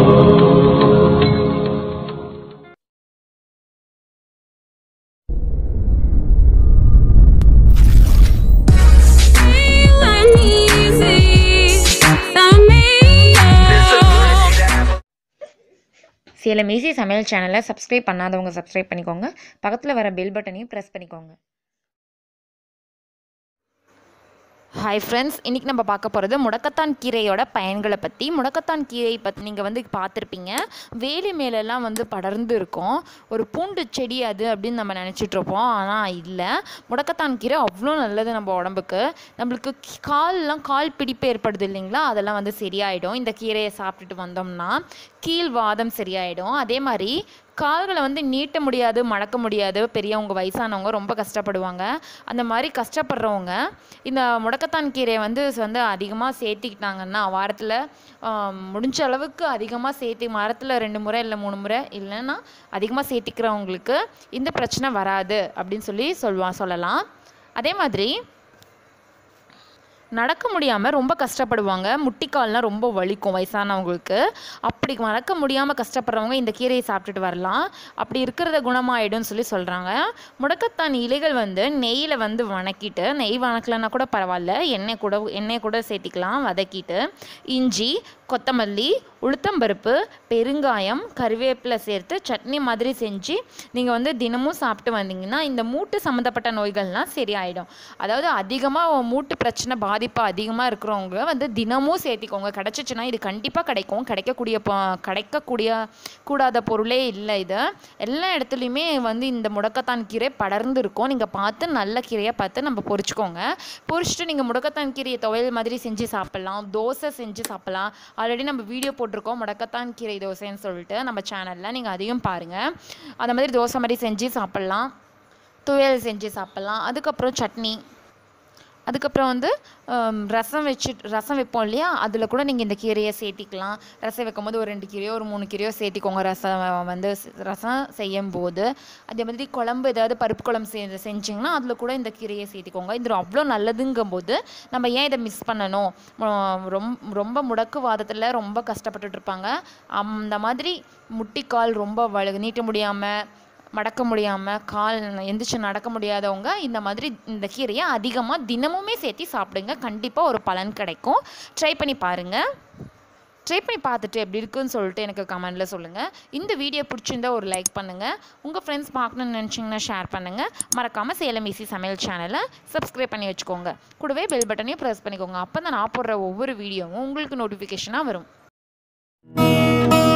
Salem easy சமையல் சேனலை subscribe பண்ணாதவங்க சப்ஸ்கிரைப் பண்ணிக்கோங்க பக்கத்தில் வர பெல் பட்டனையும் ப்ரெஸ் பண்ணிக்கோங்க ஹாய் ஃப்ரெண்ட்ஸ் இன்றைக்கி நம்ம பார்க்க போகிறது முடக்கத்தான் கீரையோட பயன்களை பற்றி முடக்கத்தான் கீரை பற்றி நீங்கள் வந்து பார்த்துருப்பீங்க வேலி மேலெல்லாம் வந்து படர்ந்து இருக்கும் ஒரு பூண்டு செடி அது அப்படின்னு நம்ம நினச்சிட்ருப்போம் ஆனால் இல்லை முடக்கத்தான் கீரை அவ்வளோ நல்லது நம்ம உடம்புக்கு நம்மளுக்கு கி- கால்லாம் கால் பிடிப்பு ஏற்படுது இல்லைங்களா அதெல்லாம் வந்து சரியாயிடும் இந்த கீரையை சாப்பிட்டுட்டு வந்தோம்னா கீழ் வாதம் சரியாயிடும் அதே மாதிரி கால்களை வந்து நீட்ட முடியாது மடக்க முடியாது பெரியவங்க வயசானவங்க ரொம்ப கஷ்டப்படுவாங்க அந்த மாதிரி கஷ்டப்படுறவங்க இந்த முடக்கத்தான் கீரையை வந்து ஸ் வந்து அதிகமாக சேர்த்திக்கிட்டாங்கன்னா வாரத்தில் முடிஞ்ச அளவுக்கு அதிகமாக சேர்த்தி வாரத்தில் ரெண்டு முறை இல்லை மூணு முறை இல்லைன்னா அதிகமாக சேர்த்திக்கிறவங்களுக்கு இந்த பிரச்சனை வராது அப்படின்னு சொல்லி சொல்லுவா சொல்லலாம் அதே மாதிரி நடக்க முடியாமல் ரொம்ப கஷ்டப்படுவாங்க முட்டிக்கால்லாம் ரொம்ப வலிக்கும் வயசானவங்களுக்கு அப்படி நடக்க முடியாமல் கஷ்டப்படுறவங்க இந்த கீரையை சாப்பிட்டுட்டு வரலாம் அப்படி இருக்கிறத குணமாயிடும்னு சொல்லி சொல்கிறாங்க முடக்கத்தான் இலைகள் வந்து நெய்யில் வந்து வணக்கிட்டு நெய் வணக்கலைன்னா கூட பரவாயில்ல எண்ணெய் கூட எண்ணெய் கூட சேர்த்திக்கலாம் வதக்கிட்டு இஞ்சி கொத்தமல்லி உளுத்தம்பருப்பு பெருங்காயம் கருவேப்பிலை சேர்த்து சட்னி மாதிரி செஞ்சு நீங்கள் வந்து தினமும் சாப்பிட்டு வந்தீங்கன்னா இந்த மூட்டு சம்மந்தப்பட்ட நோய்கள்லாம் சரியாயிடும் அதாவது அதிகமாக மூட்டு பிரச்சனை பாதிப்பு அதிகமாக இருக்கிறவங்க வந்து தினமும் சேர்த்திக்கோங்க கிடச்சிச்சின்னா இது கண்டிப்பாக கிடைக்கும் கிடைக்கக்கூடிய ப- கிடைக்கக்கூடிய கூடாத பொருளே இல்லை இது எல்லா இடத்துலையுமே வந்து இந்த முடக்கத்தான் கீரை படர்ந்து இருக்கும் நீங்கள் பார்த்து நல்ல கீரையை பார்த்து நம்ம பொரிச்சுக்கோங்க பொரிச்சிட்டு நீங்கள் முடக்கத்தான் கீரையை துவையல் மாதிரி செஞ்சு சாப்பிட்லாம் தோசை செஞ்சு சாப்பிட்லாம் ஆல்ரெடி நம்ம வீடியோ போட்டிருக்கோம் முடக்கத்தான் கீரை தோசைன்னு சொல்லிட்டு நம்ம சேனலில் நீங்கள் அதையும் பாருங்கள் அந்த மாதிரி தோசை மாதிரி செஞ்சு சாப்பிட்லாம் துவையல் செஞ்சு சாப்பிட்லாம் அதுக்கப்புறம் சட்னி அதுக்கப்புறம் வந்து ஹம், ரசம் வச்சு ரசம் வைப்போம் இல்லையா அதில் கூட நீங்கள் இந்த கீரையை சேர்த்திக்கலாம் ரசம் வைக்கும்போது ஒரு ரெண்டு கீரையோ ஒரு மூணு கீரையோ சேர்த்திக்கோங்க ரசம் வந்து ஸ்- ரசம் செய்யும் போது அதே மாதிரி குழம்பு ஏதாவது பருப்பு குழம்பு செ செஞ்சிங்கன்னா அதில் கூட இந்த கீரையை சேர்த்திக்கோங்க இது அவ்வளோ நல்லதுங்கும் போது நம்ம ஏன் இதை மிஸ் பண்ணணும் ரொம்ப ரொம்ப முடக்குவாதத்தில் ரொம்ப கஷ்டப்பட்டுட்டு இருப்பாங்க அந்த மாதிரி முட்டிக்கால் ரொம்ப வலு நீட்ட முடியாமல் மடக்க முடியாமல் கால் எந்திரிச்சு நடக்க முடியாதவங்க இந்த மாதிரி இந்த கீரையை அதிகமாக தினமுமே சேர்த்து சாப்பிடுங்க கண்டிப்பாக ஒரு பலன் கிடைக்கும் ட்ரை பண்ணி பாருங்கள் ட்ரை பண்ணி பார்த்துட்டு எப்படி இருக்குன்னு சொல்லிட்டு எனக்கு கமெண்டில் சொல்லுங்கள் இந்த வீடியோ பிடிச்சிருந்தா ஒரு லைக் பண்ணுங்கள் உங்கள் ஃப்ரெண்ட்ஸ் பார்க்கணுன்னு நினச்சிங்கன்னா ஷேர் பண்ணுங்கள் மறக்காமல் சேலம் ஈசி சமையல் சேனலை சப்ஸ்கிரைப் பண்ணி வச்சுக்கோங்க கூடவே பெல் பட்டனையும் ப்ரெஸ் பண்ணிக்கோங்க அப்போ தான் நான் போடுற ஒவ்வொரு வீடியோவும் உங்களுக்கு நோட்டிஃபிகேஷனாக வரும்